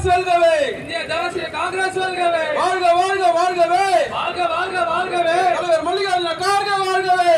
காங்கிரஸ் வெல்கவே இந்திய தேசிய காங்கிரஸ் வெல்கவே வாழ்க வாழ்க வாழ்கவே வாழ்க வாழ்க வாழ்கவே தலைவர் மல்லிகார்ஜுன கார்கே வாழ்கவே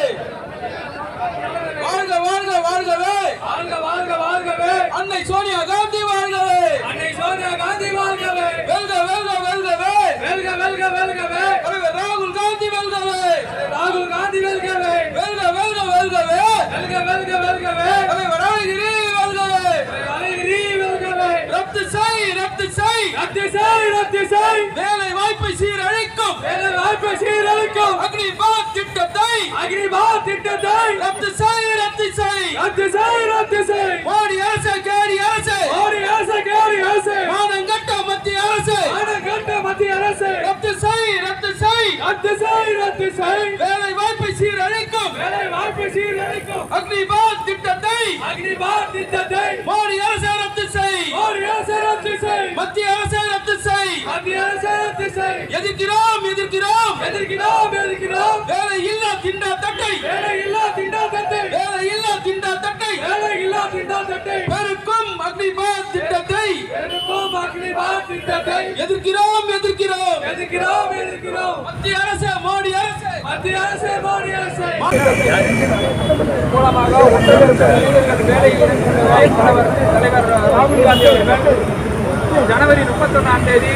வாழ்க வாழ்க வாழ்கவே வாழ்க வாழ்க வாழ்கவே அன்னை சோனியா காந்தி வாழ்கவே அன்னை சோனியா காந்தி வாழ்கவே வெல்க வெல்க வெல்கவே வெல்க வெல்க வெல்கவே தலைவர் ராகுல் காந்தி வெல்கவே ராகுல் காந்தி வெல்கவே வெல்க வெல்க வெல்கவே வெல்க வெல்க வெல்கவே தலைவர் அழகிரி வெல்கவே அழகிரி வெல்கவே ரத்து செய் ரத்து செய் ரத்து செய் ரத்து செய் வேலை வாய்ப்பை சீரழிக்கும் வேலை வாய்ப்பை சீரழிக்கும் அக்னி பாத் திட்டத்தை அக்னிபாத் திட்டத்தை ரத்து செய் ரத்து செய் ரத்து செய் ரத்து செய் மோடி அரசு கேடி அரசு மோடி அரசு கேடி அரசு மானங்கட்ட மத்திய அரசு கட்ட மத்திய அரசு ரத்து செய் ரத்து செய் ரத்து செய் ரத்து செய் வேலை வாய்ப்பை சீரழிக்கும் வேலை வாய்ப்பை சீரழிக்கும் அக்னி பாத் திட்டத்தை அக்னிபாத் திட்டத்தை மோடி அரசு ரத்து செய் மோடி அரசு ரத்து செய் மத்திய அரசு ரத்து செய் மத்திய அரசு ரத்து செய் எதிர்க்கிறோம் எதிர்க்கிறோம் எதிர்க்கிறோம் எதிர்க்கிறோம் வேலை இல்லா திண்டா தட்டை வேலை இல்லா திண்டாட்டத்தை வேலை இல்லா திண்டா தட்டை வேலை இல்லா திண்டாட்டத்தை பெருக்கும் அக்னி பாத் திட்டத்தை எதிர்ப்போம் அக்னிபாத் திட்டத்தை எதிர்க்கிறோம் எதிர்க்கிறோம் எதிர்க்கிறோம் எதிர்க்கிறோம் மத்திய அரசு மோடி அரசு மத்திய அரசு மோடி அரசு மூலமாக இளைஞர்கள் வேலையில் தலைவர் தலைவர் ராகுல் காந்தி அவர்கள் ஜனவரி முப்பத்தொன்னாம் தேதி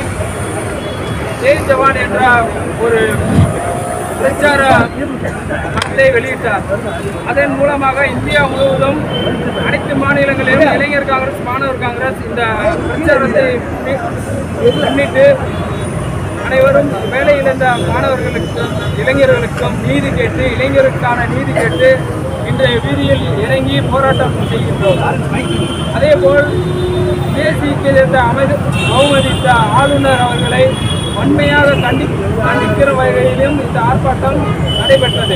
ஜெய் ஜவான் என்ற ஒரு பிரச்சார மக்களை வெளியிட்டார் அதன் மூலமாக இந்தியா முழுவதும் அனைத்து மாநிலங்களிலும் இளைஞர் காங்கிரஸ் மாணவர் காங்கிரஸ் இந்த பிரச்சாரத்தை முன்னிட்டு அனைவரும் வேலை இழந்த மாணவர்களுக்கும் இளைஞர்களுக்கும் நீதி கேட்டு இளைஞருக்கான நீதி கேட்டு இன்றைய வீதியில் இறங்கி போராட்டம் செய்கின்றோம் அதேபோல் தேசியத்தை சேர்ந்த அமைதி அவமதித்த ஆளுநர் அவர்களை வன்மையாக கண்டி கண்டிக்கிற வகையிலும் இந்த ஆர்ப்பாட்டம் நடைபெற்றது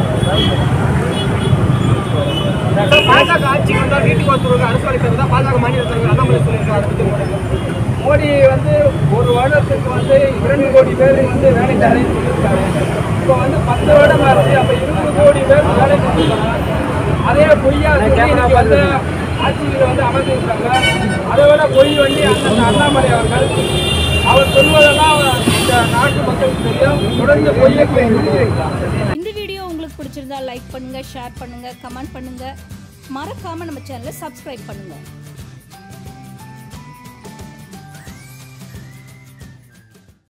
பாஜக ஆட்சிக்கு வந்தா வீட்டுக்கு ஒருத்தருக்கு அரசு வேலை தருவதா பாஜக மாநில தலைவர் அண்ணாமலை சொல்லியிருக்காரு அதை பத்தி உங்க கருத்து? மோடி வந்து ஒரு வருடத்துக்கு வந்து இரண்டு கோடி பேர் வந்து வேலை தரேன்னு சொல்லியிருக்காரு இப்போ வந்து பத்து வருடம் ஆச்சு அப்போ இருபது கோடி பேர் வேலை கொடுத்துருக்காங்க அதே பொய்யா சொல்லி இன்னைக்கு வந்து ஆட்சியில் வந்து அமர்ந்திருக்காங்க அதை விட பொய் வண்டி அந்த அண்ணாமலை அவர்கள் அவர் சொல்வதெல்லாம் இந்த நாட்டு மக்களுக்கு தெரியும் தொடர்ந்து பொய்யை போய் சொல்லியிருக்கிறார் இந்த வீடியோ உங்களுக்கு பிடிச்சிருந்தா லைக் பண்ணுங்க ஷேர் பண்ணுங்க கமெண்ட் பண்ணுங்க மறக்காம நம்ம சேனலை சப்ஸ்கிரைப் பண்ணுங்க